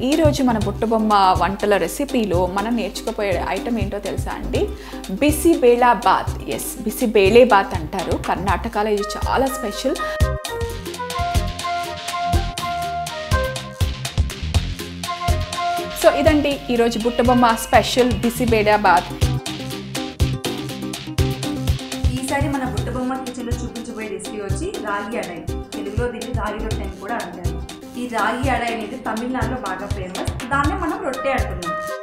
ఈరోజు మన బుట్టబొమ్మ వంటల రెసిపీలో మనం నేర్చుకోపోయే ఐటమ్ ఏంటో తెలుసా అండి బిసి బేళా బాత్ ఎస్ బిసి బేళే బాత్ అంటారు కర్ణాటకలో ఇది చాలా స్పెషల్ సో ఇదండి ఈరోజు బుట్టబొమ్మ స్పెషల్ బిసి బేళా బాత్ ఈసారి మన బుట్టబొమ్మ కిచెన్లో చూపించబోయే రెసిపీ వచ్చి రాగి అడై తెలుగులో దీన్ని రాగి రొట్టె అని కూడా అంటారు ఈ రాగి అడై అనేది తమిళనాడులో బాగా ఫేమస్ దాన్నే మనం రొట్టె అంటున్నాం